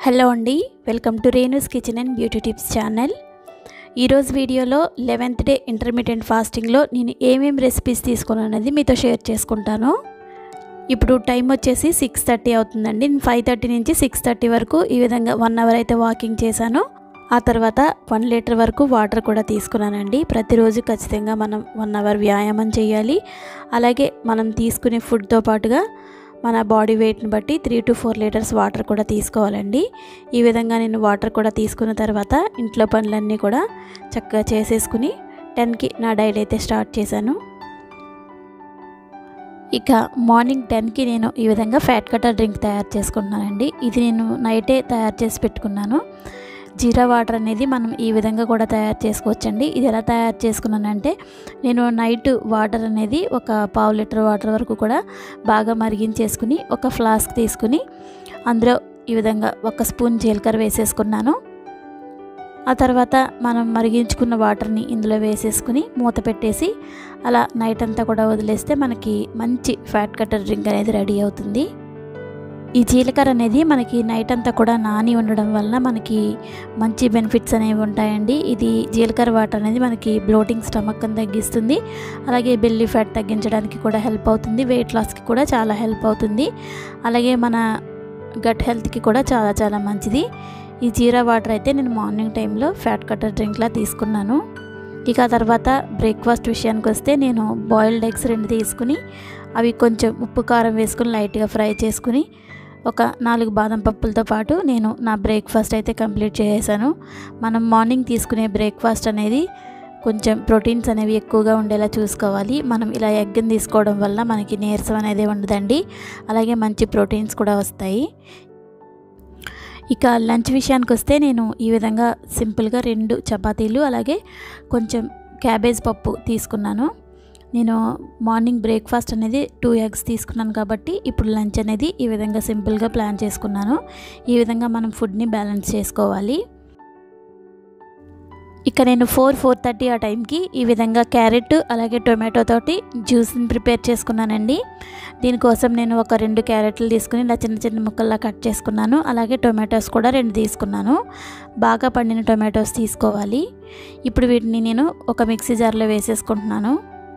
hello అండి welcome to Renu's kitchen and beauty tips channel ఈరోజు వీడియోలో లెవెన్త్ డే ఇంటర్మీడియట్ ఫాస్టింగ్లో నేను ఏమేమి రెసిపీస్ తీసుకున్నాను అనేది మీతో షేర్ చేసుకుంటాను ఇప్పుడు టైం వచ్చేసి సిక్స్ థర్టీ అవుతుందండి నేను ఫైవ్ థర్టీ నుంచి సిక్స్ థర్టీ వరకు ఈ విధంగా వన్ అవర్ అయితే వాకింగ్ చేశాను ఆ తర్వాత వన్ లీటర్ వరకు వాటర్ కూడా తీసుకున్నానండి ప్రతిరోజు ఖచ్చితంగా మనం వన్ అవర్ వ్యాయామం చేయాలి అలాగే మనం తీసుకునే ఫుడ్తో పాటుగా మన బాడీ వెయిట్ని బట్టి three to four litres water కూడా తీసుకోవాలండి ఈ విధంగా నేను వాటర్ కూడా తీసుకున్న తర్వాత ఇంట్లో పనులన్నీ కూడా చక్కగా చేసేసుకుని టెన్కి నా డైట్ అయితే స్టార్ట్ చేశాను ఇక మార్నింగ్ టెన్కి నేను ఈ విధంగా ఫ్యాట్ కటర్ డ్రింక్ తయారు చేసుకుంటున్నానండి ఇది నేను నైటే తయారు చేసి పెట్టుకున్నాను జీరా వాటర్ అనేది మనం ఈ విధంగా కూడా తయారు చేసుకోవచ్చండి ఇది ఎలా తయారు చేసుకున్నానంటే నేను నైట్ వాటర్ అనేది ఒక పావు లీటర్ వాటర్ వరకు కూడా బాగా మరిగించేసుకుని ఒక ఫ్లాస్క్ తీసుకుని అందులో ఈ విధంగా ఒక స్పూన్ జీలకర్ర వేసేసుకున్నాను ఆ తర్వాత మనం మరిగించుకున్న వాటర్ని ఇందులో వేసేసుకుని మూత పెట్టేసి అలా నైట్ అంతా కూడా వదిలేస్తే మనకి మంచి ఫ్యాట్ కట్టర్ డ్రింక్ అనేది రెడీ అవుతుంది ఈ జీలకర్ర అనేది మనకి నైట్ అంతా కూడా నాని ఉండడం వలన మనకి మంచి బెనిఫిట్స్ అనేవి ఉంటాయండి ఇది జీలకర్ర వాటర్ అనేది మనకి బ్లోటింగ్ స్టమక్ అని తగ్గిస్తుంది అలాగే బెల్లి ఫ్యాట్ తగ్గించడానికి కూడా హెల్ప్ అవుతుంది వెయిట్ లాస్కి కూడా చాలా హెల్ప్ అవుతుంది అలాగే మన గట్ హెల్త్కి కూడా చాలా చాలా మంచిది ఈ జీరా వాటర్ అయితే నేను మార్నింగ్ టైంలో ఫ్యాట్ కట్టర్ డ్రింక్లా తీసుకున్నాను ఇక తర్వాత బ్రేక్ఫాస్ట్ విషయానికి వస్తే నేను బాయిల్డ్ ఎగ్స్ రెండు తీసుకుని అవి కొంచెం ఉప్పు కారం వేసుకుని లైట్గా ఫ్రై చేసుకుని ఒక నాలుగు బాదం పప్పులతో పాటు నేను నా బ్రేక్ఫాస్ట్ అయితే కంప్లీట్ చేసేసాను మనం మార్నింగ్ తీసుకునే బ్రేక్ఫాస్ట్ అనేది కొంచెం ప్రోటీన్స్ అనేవి ఎక్కువగా ఉండేలా చూసుకోవాలి మనం ఇలా ఎగ్ని తీసుకోవడం వల్ల మనకి నీరసం అనేది ఉండదండి అలాగే మంచి ప్రోటీన్స్ కూడా వస్తాయి ఇక లంచ్ విషయానికి వస్తే నేను ఈ విధంగా సింపుల్గా రెండు చపాతీలు అలాగే కొంచెం క్యాబేజ్ పప్పు తీసుకున్నాను నేను మార్నింగ్ బ్రేక్ఫాస్ట్ అనేది టూ ఎగ్స్ తీసుకున్నాను కాబట్టి ఇప్పుడు లంచ్ అనేది ఈ విధంగా సింపుల్గా ప్లాన్ చేసుకున్నాను ఈ విధంగా మనం ఫుడ్ని బ్యాలెన్స్ చేసుకోవాలి ఇక నేను ఫోర్ ఫోర్ థర్టీ ఆ టైంకి ఈ విధంగా క్యారెట్ అలాగే టొమాటో తోటి జ్యూస్ని ప్రిపేర్ చేసుకున్నానండి దీనికోసం నేను ఒక రెండు క్యారెట్లు తీసుకుని ఇలా చిన్న చిన్న ముక్కల్లా కట్ చేసుకున్నాను అలాగే టొమాటోస్ కూడా రెండు తీసుకున్నాను బాగా పండిన టొమాటోస్ తీసుకోవాలి ఇప్పుడు వీటిని నేను ఒక మిక్సీ జార్లో వేసేసుకుంటున్నాను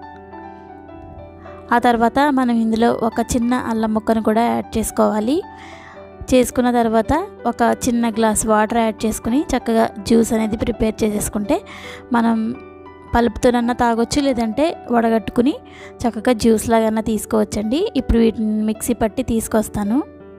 ఆ తర్వాత మనం ఇందులో ఒక చిన్న అల్లం ముక్కను కూడా యాడ్ చేసుకోవాలి చేసుకున్న తర్వాత ఒక చిన్న గ్లాస్ వాటర్ యాడ్ చేసుకుని చక్కగా జ్యూస్ అనేది ప్రిపేర్ చేసేసుకుంటే మనం పలుపుతోనన్నా తాగొచ్చు లేదంటే వడగట్టుకుని చక్కగా జ్యూస్ లాగన్నా తీసుకోవచ్చండి ఇప్పుడు వీటిని మిక్సీ పట్టి తీసుకొస్తాను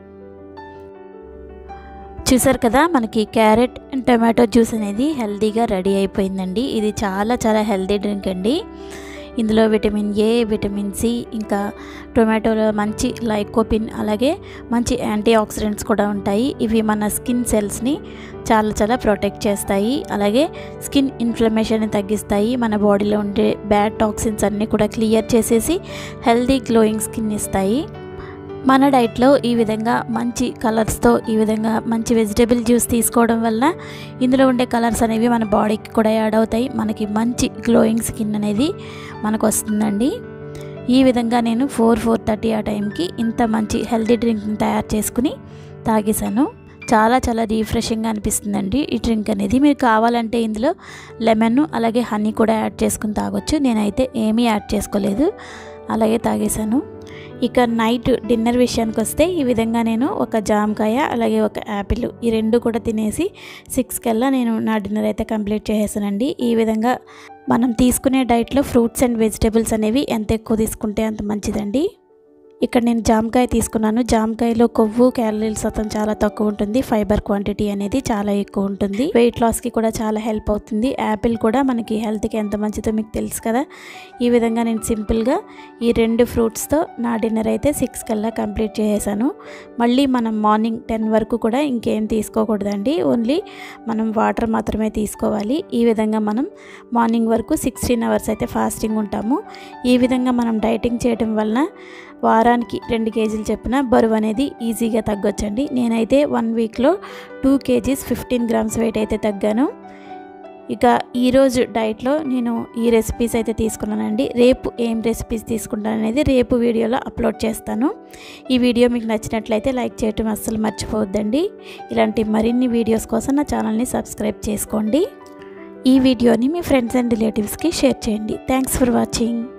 చూసారు కదా మనకి క్యారెట్ అండ్ టమాటో జ్యూస్ అనేది హెల్తీగా రెడీ అయిపోయిందండి ఇది చాలా చాలా హెల్తీ డ్రింక్ అండి ఇందులో విటమిన్ ఏ విటమిన్ సి ఇంకా టొమాటోలో మంచి లైకోపిన్ అలాగే మంచి యాంటీ ఆక్సిడెంట్స్ కూడా ఉంటాయి ఇవి మన స్కిన్ సెల్స్ని చాలా చాలా ప్రొటెక్ట్ చేస్తాయి అలాగే స్కిన్ ఇన్ఫ్లమేషన్ని తగ్గిస్తాయి మన బాడీలో ఉండే బ్యాడ్ టాక్సిన్స్ అన్నీ కూడా క్లియర్ చేసేసి హెల్తీ గ్లోయింగ్ స్కిన్ ఇస్తాయి మన డైట్లో ఈ విధంగా మంచి కలర్స్తో ఈ విధంగా మంచి వెజిటేబుల్ జ్యూస్ తీసుకోవడం వల్ల ఇందులో ఉండే కలర్స్ అనేవి మన బాడీకి కూడా యాడ్ అవుతాయి మనకి మంచి గ్లోయింగ్ స్కిన్ అనేది మనకు వస్తుందండి ఈ విధంగా నేను ఫోర్ ఫోర్ థర్టీ ఆ టైంకి ఇంత మంచి హెల్తీ డ్రింక్ని తయారు చేసుకుని తాగేశాను చాలా చాలా రీఫ్రెషింగ్గా అనిపిస్తుందండి ఈ డ్రింక్ అనేది మీరు కావాలంటే ఇందులో లెమన్ అలాగే హనీ కూడా యాడ్ చేసుకుని తాగొచ్చు నేనైతే ఏమీ యాడ్ చేసుకోలేదు అలాగే తాగేశాను ఇక నైట్ డిన్నర్ విషయానికి వస్తే ఈ విధంగా నేను ఒక జామకాయ అలాగే ఒక యాపిల్ ఈ రెండు కూడా తినేసి సిక్స్ కల్లా నేను నా డిన్నర్ అయితే కంప్లీట్ చేసేసానండి ఈ విధంగా మనం తీసుకునే డైట్లో ఫ్రూట్స్ అండ్ వెజిటేబుల్స్ అనేవి ఎంత ఎక్కువ తీసుకుంటే అంత మంచిదండి ఇక్కడ నేను జామకాయ తీసుకున్నాను జామకాయలో కొవ్వు క్యాలరీల శాతం చాలా తక్కువ ఉంటుంది ఫైబర్ క్వాంటిటీ అనేది చాలా ఎక్కువ ఉంటుంది వెయిట్ లాస్కి కూడా చాలా హెల్ప్ అవుతుంది యాపిల్ కూడా మనకి హెల్త్కి ఎంత మంచిదో మీకు తెలుసు కదా ఈ విధంగా నేను సింపుల్గా ఈ రెండు ఫ్రూట్స్తో నా డిన్నర్ అయితే సిక్స్ కల్లా కంప్లీట్ చేసేసాను మళ్ళీ మనం మార్నింగ్ టెన్ వరకు కూడా ఇంకేం తీసుకోకూడదండి ఓన్లీ మనం వాటర్ మాత్రమే తీసుకోవాలి ఈ విధంగా మనం మార్నింగ్ వరకు సిక్స్టీన్ అవర్స్ అయితే ఫాస్టింగ్ ఉంటాము ఈ విధంగా మనం డైటింగ్ చేయడం వలన వారానికి రెండు కేజీలు చెప్పిన బరువు అనేది ఈజీగా తగ్గొచ్చండి నేనైతే వన్ వీక్లో two KGs fifteen grams weight అయితే తగ్గాను ఇక ఈరోజు డైట్లో నేను ఈ రెసిపీస్ అయితే తీసుకున్నానండి రేపు ఏం రెసిపీస్ తీసుకుంటాను అనేది రేపు వీడియోలో అప్లోడ్ చేస్తాను ఈ వీడియో మీకు నచ్చినట్లయితే లైక్ చేయటం అస్సలు మర్చిపోవద్దండి ఇలాంటి మరిన్ని వీడియోస్ కోసం నా ఛానల్ని సబ్స్క్రైబ్ చేసుకోండి ఈ వీడియోని మీ ఫ్రెండ్స్ అండ్ రిలేటివ్స్కి షేర్ చేయండి థ్యాంక్స్ ఫర్ వాచింగ్